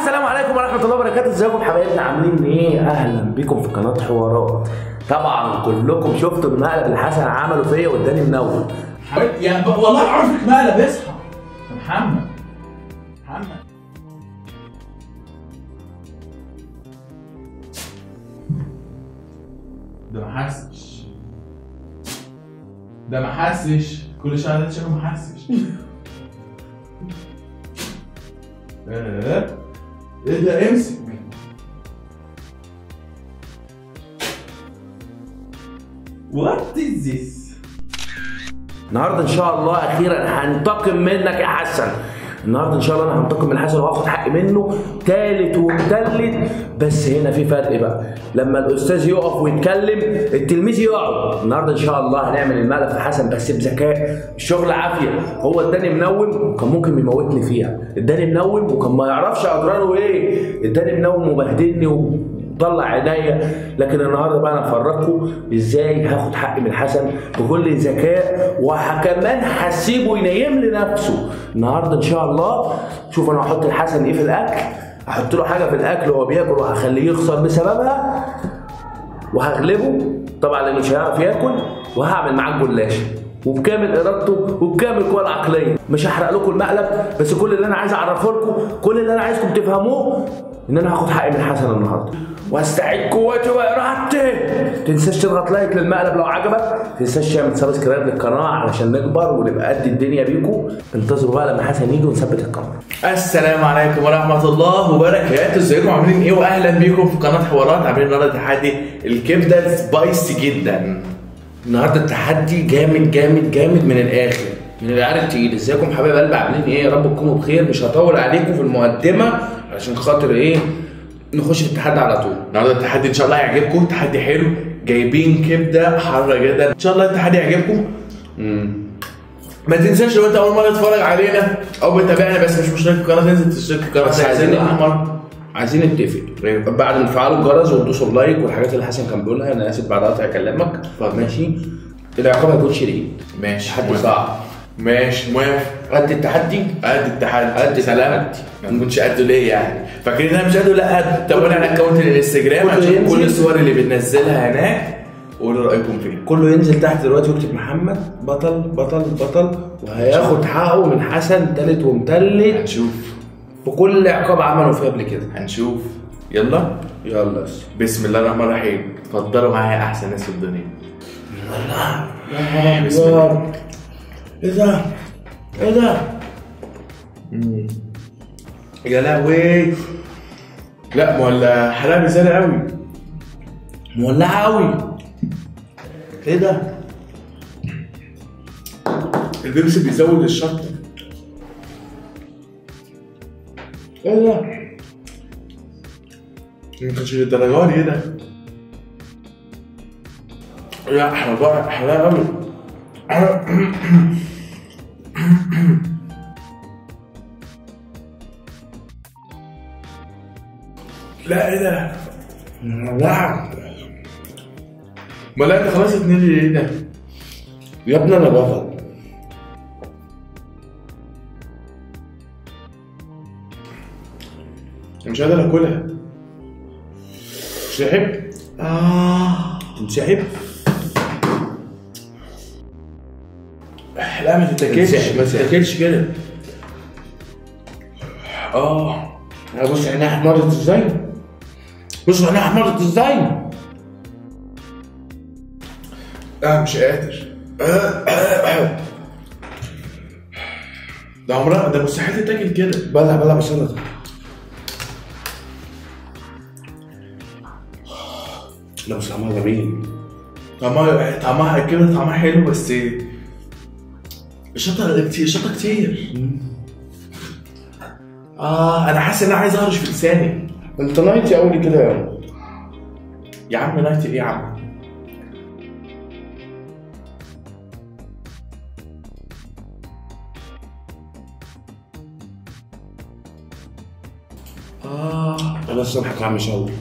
السلام عليكم ورحمه الله وبركاته ازيكم حبايبنا عاملين ايه اهلا بكم في قناه حوارات طبعا كلكم شفتوا المقلب اللي حسن عمله فيا واداني منور حبيبتي يعني ب- والله عارفك مقلب اصحى يا محمد محمد ده ما حسش ده ما حسش كل شويه ده شكله ما حسش ايه ايه ده امسك What is this? النهارده ان شاء الله اخيرا هنتقم منك يا حسن النهارده ان شاء الله انا هنتقم من حسن وهاخد حقي منه تالت ومتلت بس هنا في فرق بقى لما الاستاذ يقف ويتكلم التلميذ يقعد النهارده ان شاء الله هنعمل المقلب في حسن بس بذكاء الشغل عافيه هو اداني منوم وكان ممكن يموتني فيها اداني منوم وكان ما يعرفش اضراره ايه اداني منوم وبهدلني و... طلع عينيا لكن النهارده بقى انا هفرجكم ازاي هاخد حقي من حسن بكل ذكاء وكمان هسيبه ينيم لي نفسه النهارده ان شاء الله شوف انا هحط لحسن ايه في الاكل هحط له حاجه في الاكل وهو بياكل وهخليه يخسر بسببها وهغلبه طبعا لانه مش هيعرف ياكل وهعمل معاه الجلاش وبكامل ارادته وبكامل قوى العقليه مش هحرق لكم المقلب بس كل اللي انا عايز اعرفه لكم كل اللي انا عايزكم تفهموه ان انا هاخد حقي من حسن النهارده واستعيد قوتي وارادتي تنساش تضغط لايك للمقلب لو عجبك تنساش تعمل سبسكرايب للقناه علشان نكبر ونبقى قد الدنيا بيكم انتظروا بقى لما حسن يجي ونثبت القناه السلام عليكم ورحمة الله وبركاته ازيكم عاملين ايه واهلا بيكم في قناة حوارات عاملين النهارده تحدي الكبدة سبايسي جدا النهارده التحدي جامد جامد جامد من الاخر من العيار التقيل ازيكم حبايب قلبي عاملين ايه يا رب تكونوا بخير مش هطول عليكم في المقدمه علشان خاطر ايه نخش في التحدي على طول النهارده التحدي ان شاء الله هيعجبكم تحدي حلو جايبين كبدة حارة جدا ان شاء الله التحدي هيعجبكم ما تنساش لو انت اول مرة تتفرج علينا او بتابعنا بس مش مشترك في القناة تنزل تشترك في القناة بس زي عايزين- الاحمر عايزين نتفق ايوه. بعد ما تفعلوا الجرس وتدوسوا اللايك والحاجات اللي حسن كان بيقولها انا اسف بعد قطع كلامك اتفضل. ماشي العقاب هيكون شديد ماشي تحدي موافق. صعب ماشي موافق قد التحدي قد التحدي قد سلام التحدي. ما كنتش قده ليه يعني فاكرين ان انا مش قده لا قد تابعوني على اكونت الانستجرام كله عشان ينزل. كل الصور اللي بننزلها هناك قولوا رايكم فيها كله ينزل تحت دلوقتي ويكتب محمد بطل بطل بطل وهياخد حقه من حسن تالت ومتلت هنشوف بكل عقاب عمله فيه قبل كده هنشوف يلا يلا بس بسم الله الرحمن الرحيم اتفضلوا معايا احسن ناس في الدنيا بسم الله ايه ده؟ ايه ده؟ يا لهوي لا ما ولا حلاوه زياده قوي مولعة قوي ايه ده؟ البيبسي بيزود الشطه ايه ده؟ ما كانش للدرجه دي ايه ده لا احنا بقى حلاوه قوي لا ايه ده مولعة ما لا انت خلاص اتنين لي ايه ده يا ابني انا بطل مش قادر اكلها سحب اه تنسحب؟ لا ما تتاكلش ما تتاكلش كده اه بص عينيها احمرت ازاي؟ بص عينيها احمرت ازاي؟ لا مش قادر ده عمرها ده مستحيل تتاكل كده بلع بلع بسلطة لا بس طعمها جميل طعمها طعمها كده طعمها حلو بس الشطه كتير الشطه كتير اه انا حاسس ان انا عايز اهرش في لساني انت نايتي قوي كده يا عم يا عم نايتي ايه يا عم اه انا الصبح كان مش قوي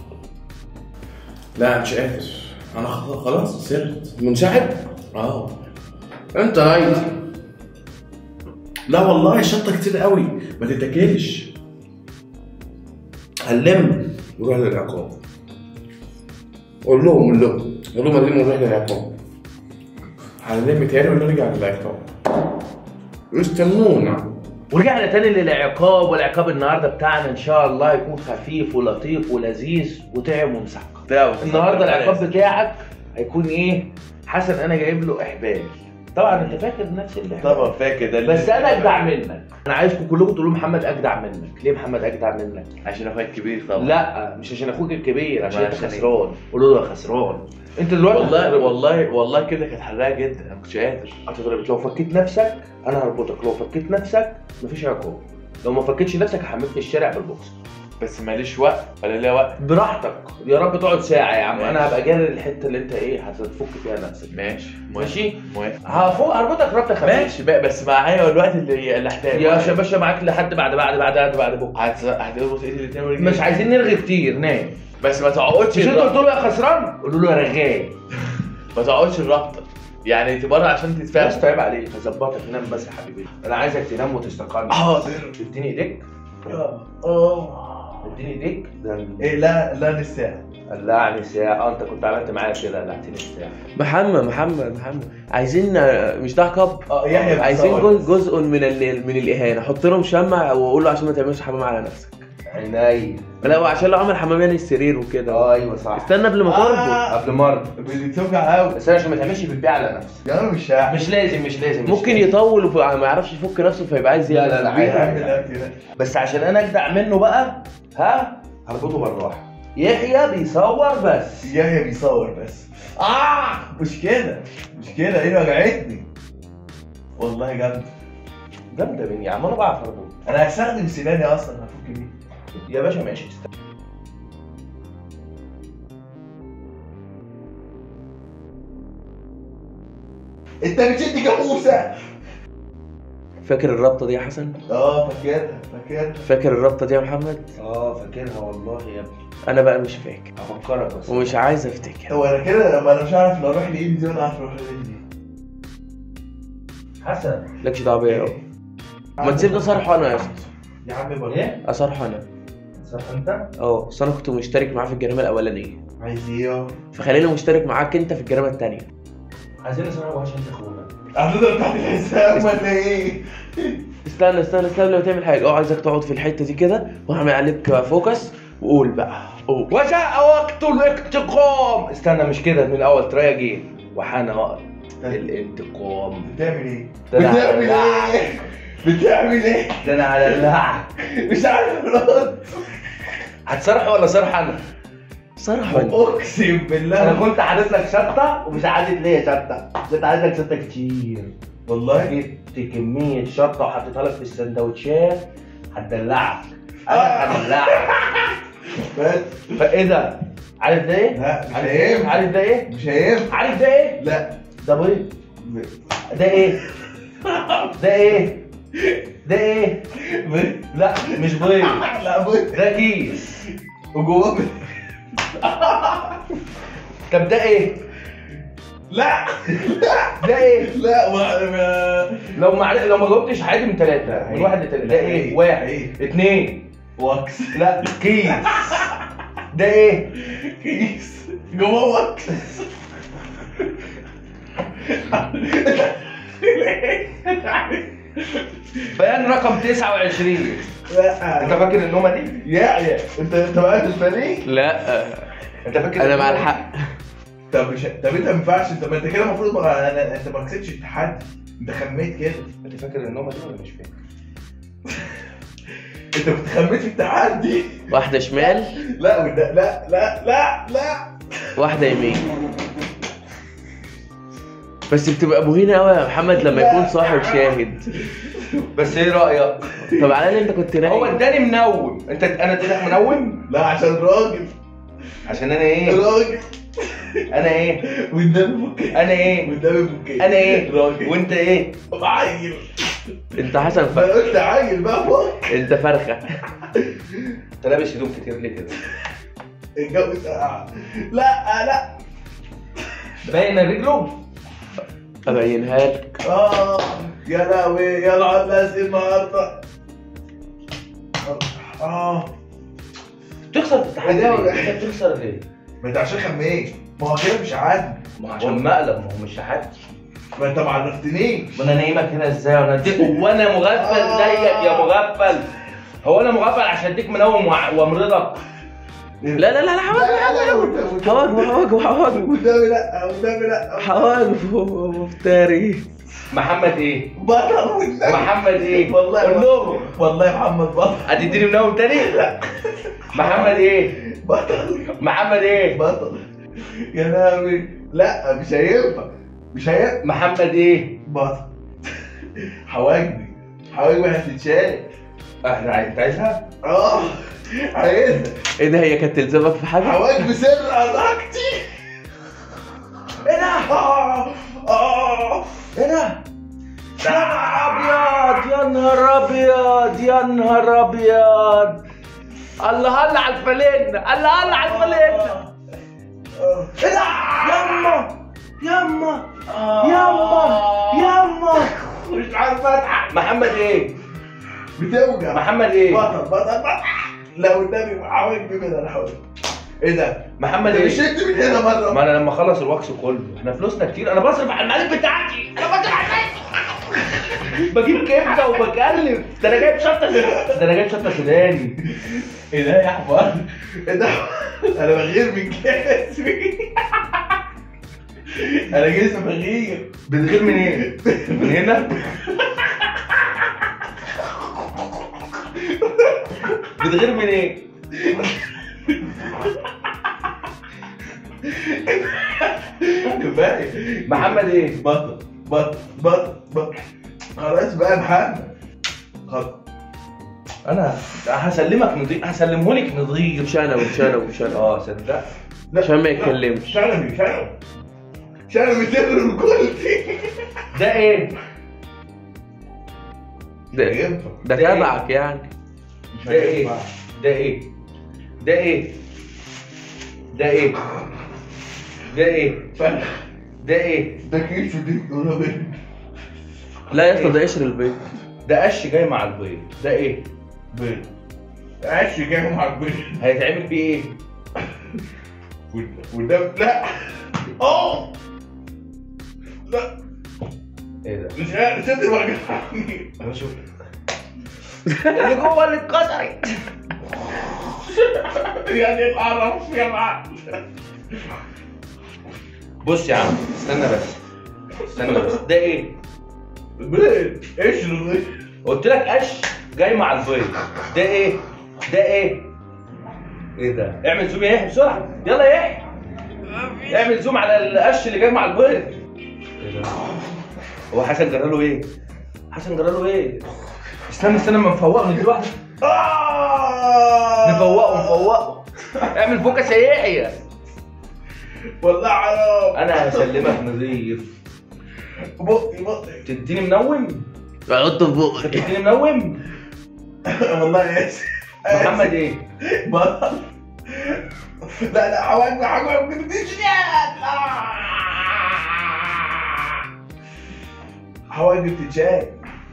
لا مش قادر انا خلاص خلاص سرت منسحب؟ اه انت نايتي لا والله الشطه كتير قوي ما تتاكلش هنلم ونروح للعقاب قول لهم قول لهم قول لهم هنلم ونروح للعقاب هنلم تاني ونرجع للعقاب استنونا ورجعنا تاني للعقاب والعقاب النهارده بتاعنا ان شاء الله يكون خفيف ولطيف ولذيذ وطعم ومسكر النهارده العقاب بتاعك هيكون ايه حسن انا جايب له احبال طبعا انت فاكر نفس الاحبال طبعا فاكر ده بس انا اجدع منك انا عايزكم كلكم تقولوا محمد اجدع منك ليه محمد اجدع منك عشان اخويا الكبير طبعا لا مش عشان اخوك الكبير عشان ما انت عشان إيه؟ خسران قولوا له يا خسران انت دلوقتي والله هتضرب. والله والله كده كانت حراقه جدا انا ما كنتش قادر هتضرب لو فكيت نفسك انا هربطك لو فكيت نفسك مفيش عقاب لو ما فكيتش نفسك هحملك في الشارع بالبوكس بس ماليش وقت ولا ليا وقت براحتك يا رب تقعد ساعه يا عم ماشي. انا هبقى جاري الحته اللي انت ايه هتفك فيها نفسك ماشي ماشي موافق هفوق هربطك ربطه خفيفه ماشي بقى بس معايا الوقت اللي اللي احتاجه يا شا- باشا معاك لحد بعد بعد بعد بعد, بعد بكره هت- هتربط ايدي الاثنين ورجلي مش عايزين نرغي كتير نام بس ما تقعدش مش انت قلت الرابطة. له يا خسران قولوا له يا رغاي ما تقعدش الرابطه يعني تبرع عشان بس تتفاهم طيب عليك هظبطك نام بس يا حبيبي انا عايزك تنام وتستقر حاضر اديني ايديك اه اديني ايديك ده ايه لا لا نساء قلعني ساعه اه انت كنت عملت معايا كده قلعتني الساعه محمد محمد محمد عايزين مش ده عقاب اه يحيى عايزين جزء, جزء من ال- من الاهانه حط لهم شمع واقول له عشان ما تعملش حمام على نفسك عيني لا وعشان لو عمل حمام يعني السرير وكده اه ايوه صح استنى قبل ما تربط آه. قبل مرة بتوجع قوي بس انا عشان ما تعملش بالبيع على نفسك يا انا مش هعمل مش لازم مش لازم مش ممكن لازم. يطول وما يعرفش يفك نفسه فيبقى عايز لا، يعمل لا، لا، بيه. عادي. هعمل كده بس عشان انا اجدع منه بقى ها هربطه بالراحه يحيى بيصور بس يحيى بيصور بس اه مش كده مش كده ايه وجعتني والله جامد جامده مني يا عم انا بعرف اربط انا هستخدم سناني اصلا هفك بيه يا باشا ماشي استنى. انت بتشد جاموسه فاكر الرابطه دي يا حسن اه فاكرها فاكرها فاكر الرابطه دي يا محمد اه فاكرها والله يا ابني انا بقى مش فاكر افكرك بس ومش عايز افتكر هو انا كده ما انا مش عارف لو اروح لايدي دي ولا عارف اروح لايدي حسن مالكش دعوه بيا أوي. ما تسيبني اصارحه انا يا اسطى يا عم برضه ايه اصارحه انا صح انت اه بس انا كنت مشترك معاه في الجريمه الاولانيه عايز ايه فخليني مشترك معاك انت في الجريمه الثانيه عايزين نسمعه عشان اخونا هتقدر تحت الحساب ولا ايه؟ استنى استنى استنى لو تعمل حاجه اه عايزك تقعد في الحته دي كده وهعمل عليك فوكس وقول بقى قول وجاء وقت الانتقام استنى مش كده من الاول ترايا جه وحان وقت الانتقام بتعمل ايه؟ ده أنا بتعمل هولعك. ايه؟ بتعمل ايه؟ ده انا على اللعب مش عارف ارد هتصرح ولا صرح انا؟ صراحه اقسم انا بالله كنت حاطط لك شطه ومش عادت ليا شطه كنت عايز لك شطه كتير والله جبت كميه شطه وحطيتها لك في السندوتشات هتدلعك انا هدلعك بس فايه ده؟ عارف ده ايه؟ لا مش عارف- هينفع عارف ده ايه؟ مش هينفع عارف ده ايه؟ لا ده بيض ده ايه؟ ده ايه؟ ده ايه؟ لا مش بيض لا بص ده كيس وجواه ب- طب ده ايه؟ لا ده ايه؟ لا ما- ما- لو ما عرف- لو ما جاوبتش عادي من ثلاثة من عيب. واحد لثلاثة ده لا، ايه؟ عيب. واحد عيب. اثنين واكس لا كيس ده ايه؟ كيس جواه واكس بيان رقم 29 لا انت فاكر النومه دي؟ يا يا انت انت بقى الفريق لا انت فاكر انا مع النومة دي؟ الحق طب مش طب انت ما ينفعش انت ما انت كده المفروض ما... أنا... انت ما كسبتش التحدي انت خميت كده انت فاكر النومه دي ولا مش فاكر؟ انت كنت خميت في التحدي واحده شمال لا وده لا لا لا لا واحده يمين بس بتبقى مهينه قوي يا محمد لما يكون صاحب شاهد بس ايه رايك؟ طب على الاقل انت كنت هو نايم اداني منوم انت انا اديتك منوم لا عشان راجل عشان انا ايه؟ راجل انا ايه؟ والنبي بكي انا ايه؟ والنبي بكي انا ايه؟ راجل وانت ايه؟ عيل انت حسن ما فرخه قلت عيل بقى فوق انت فرخه انت لابس هدوم كتير ليه كده؟ الجو ساقع لا لا باين رجله؟ ابينها لك اه يا لهوي يا العب لازم النهارده اه بتخسر في التحدي ده ليه؟ ولا- انت بتخسر ليه؟ ما انت عشان خميت ما هو كده مش عادي ما هو عشان مقلب ما هو مش تحدي ما انت ما عرفتنيش ما انا نايمك هنا ازاي وانا اديك وانا مغفل آه. زيك يا مغفل هو انا مغفل عشان اديك منوم وع- وامرضك لا لا لا لا حواجبه حواجبه حواجبه حواجبه قدامي لا قدامي لا حواجبه مفتري محمد ايه؟ بطل والنبي. محمد ايه؟ والله قول لهم والله محمد بطل هتديني منوم تاني؟ لا محمد ايه؟ بطل محمد ايه؟ بطل يا لهوي لا مش هينفع مش هينفع محمد ايه؟ بطل حواجبي حواجبي هتتشال احنا عايز- انت عايزها؟ اه عايزها ايه ده هي كانت تلزمك في حاجه؟ حواجبي سر علاقتي ايه ده؟ اه اه ايه ده؟ يا نهار ابيض يا نهار ابيض يا نهار ابيض الله الله على الفلين الله الله على الفلين ايه ده يما يما يما يما مش عارف اتعب محمد ايه؟ بتوجع محمد ايه؟ بطل بطل بطل لا والنبي حواجبي من انا حواجبي ايه ده؟ محمد انت ايه؟ مش شلت من هنا مره ما انا لما اخلص الوكس كله احنا فلوسنا كتير انا بصرف على المعالج بتاعتي انا بصرف على المعالج بجيب كبده وبكلف ده انا جايب شطه ده انا جايب شطه سوداني ايه ده يا حمار؟ ايه ده؟ انا بغير من جسمي انا جسمي بغير بتغير منين؟ من هنا؟ بتغير منين؟ كفايه محمد ايه؟ بطل بطل بطل بطل خلاص بقى يا محمد خلاص انا هسلمك نضيف هسلمهولك نضيف مش انا مش انا مش انا اه صدق لا عشان ما يتكلمش. شنبي شنبي شنبي تغرب كلتي ده ايه؟ ده ينفع ده ده إيه؟ تبعك يعني مش ده ايه؟ هينفع. ده ايه؟ ده ايه؟ ده ايه؟ ده ايه؟ فرخ ده ايه؟ ده كيف دي ولا بنت لا يا اسطى ده قشر البيض ده قش جاي مع البيض ده ايه؟ بنت عاش جاي معاك بنت هيتعمل بيه ايه؟ وده لا اه لا ايه ده؟ مش عارف صدر وجعني انا شوف اللي جوه اللي اتكسرت يعني القرف يا معلم بص يا عم استنى بس استنى بس ده ايه؟ بنت ايش اللي قلت لك قش جاي مع البيض ده ايه؟ ده ايه؟ ايه ده؟ اعمل زوم يا يحيى بسرعه يلا يا يحيى اعمل زوم على القش اللي جاي مع البيض ايه ده؟ هو حسن جرى له ايه؟ حسن جرى له ايه؟ استنى استنى اما نفوقه نديله واحده آه نفوقه نفوقه اعمل فوكس يا يحيى والله حرام انا هسلمك نظيف بقي بقي تديني منوم حطه في بقك تديني منوم والله اسف محمد ايه بطل لا لا حواجبي حواجبي ما تديش حواجبي بتتشال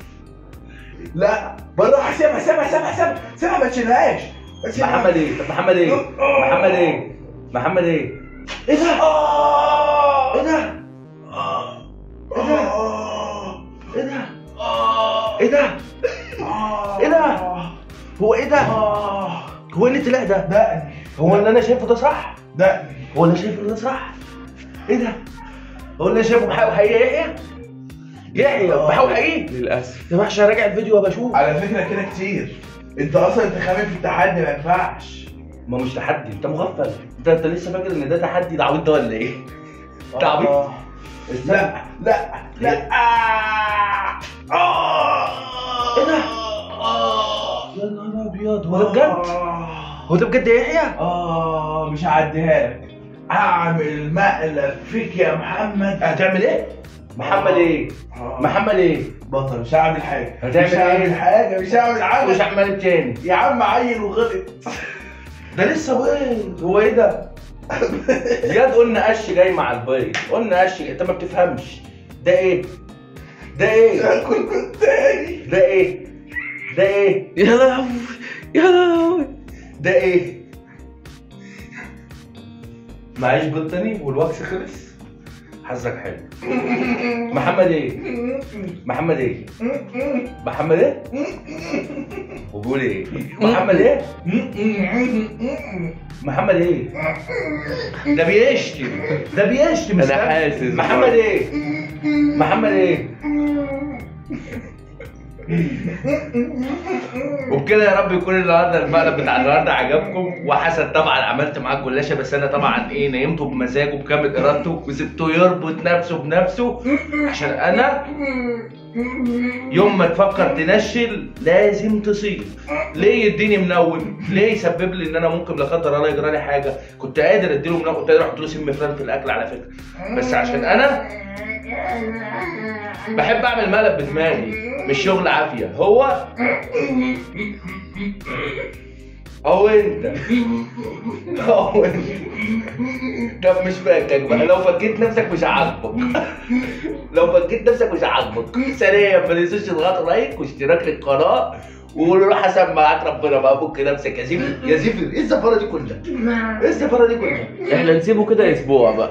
لا بروح سيبها سيبها سيبها سيبها سيبها ما تشيلهاش ما تشيلهاش. محمد ايه طب محمد ايه محمد ايه محمد ايه ايه ده؟ آه. ايه ده آه. ايه ده آه. ايه ده آه. إيه ده؟ هو ايه ده آه. هو اللي طلع ده دقني هو اللي انا شايفه ده صح دقني هو اللي شايفه ده صح ايه ده هو اللي شايفه بحاول حقيقي يحيى يحيى بحاول حقيقي للاسف يا باشا راجع الفيديو وبشوف على فكره كده كتير انت اصلا انت خامل في التحدي ما ينفعش ما مش تحدي انت مغفل انت انت لسه فاكر ان ده تحدي ده عبيط ده ولا ايه؟ ده عبيط آه. لا لا لا آه. آه. إيه ده؟ آه. يا نهار ابيض هو ده بجد؟ آه. هو ده بجد يا يحيى؟ اه مش هعديها لك اعمل مقلب فيك يا محمد هتعمل ايه؟ محمد ايه؟ آه. محمد ايه؟ بطل مش هعمل حاجه هتعمل مش هعمل إيه؟ حاجه مش هعمل مش حاجه عمال تاني يا عم عيل وغلط ده لسه بيض هو ايه ده؟ زياد قلنا قش جاي مع البيض قلنا قش انت ما بتفهمش ده ايه؟ ده ايه؟ كنت كنت تاني ده ايه؟ ده ايه؟ يا لهوي يا لهوي ده ايه؟ معيش بيض تاني والوكس خلص حظك حلو محمد ايه محمد ايه محمد ايه وبيقول ايه محمد ايه محمد ايه ده بيشتم ده بيشتم أنا استنى. حاسس محمد ايه محمد ايه وبكده يا رب يكون النهارده المقلب بتاع النهارده عجبكم وحسن طبعا عملت معاه الجلاشه بس انا طبعا ايه نيمته بمزاجه بكامل ارادته وسبته يربط نفسه بنفسه عشان انا يوم ما تفكر تنشل لازم تصيب ليه يديني منوم ليه يسبب لي ان انا ممكن لا قدر الله يجرى لي حاجه كنت قادر اديله منوم كنت قادر احط له سم فران في الاكل على فكره بس عشان انا بحب اعمل مقلب بدماغي مش شغل عافيه هو هو انت هو انت طب مش فاكك بقى لو فكيت نفسك مش عاجبك لو فكيت نفسك مش عاجبك ثانيا ما تنسوش تضغطوا لايك واشتراك للقناه وقولوا له حسن معاك ربنا بقى فك نفسك يا زفر يا زفر ايه الزفاره دي كلها؟ ايه الزفاره دي كلها؟ احنا نسيبه كده اسبوع بقى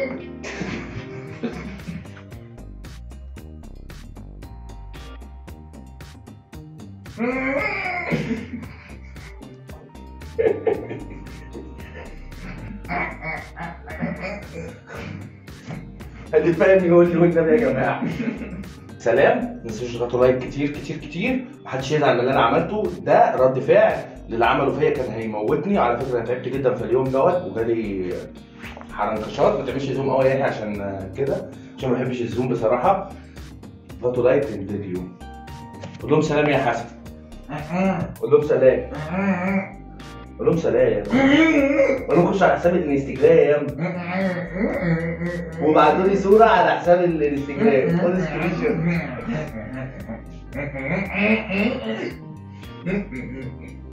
اللي فاهم يقول لي والنبي يا جماعه سلام ما تنسوش تضغطوا لايك كتير كتير كتير محدش يزعل من اللي انا عملته ده رد فعل للي عمله فيا كان هيموتني على فكره انا تعبت جدا في اليوم دوت وجالي حرنكشات ما تعملش زوم قوي يعني عشان كده عشان ما بحبش الزوم بصراحه اضغطوا لايك للفيديو قول لهم سلام يا حسن قول لهم سلام قول لهم سلام قول لهم خشوا على حساب الانستجرام وبعتوا لي صوره على حساب الانستجرام خد سكرين شوت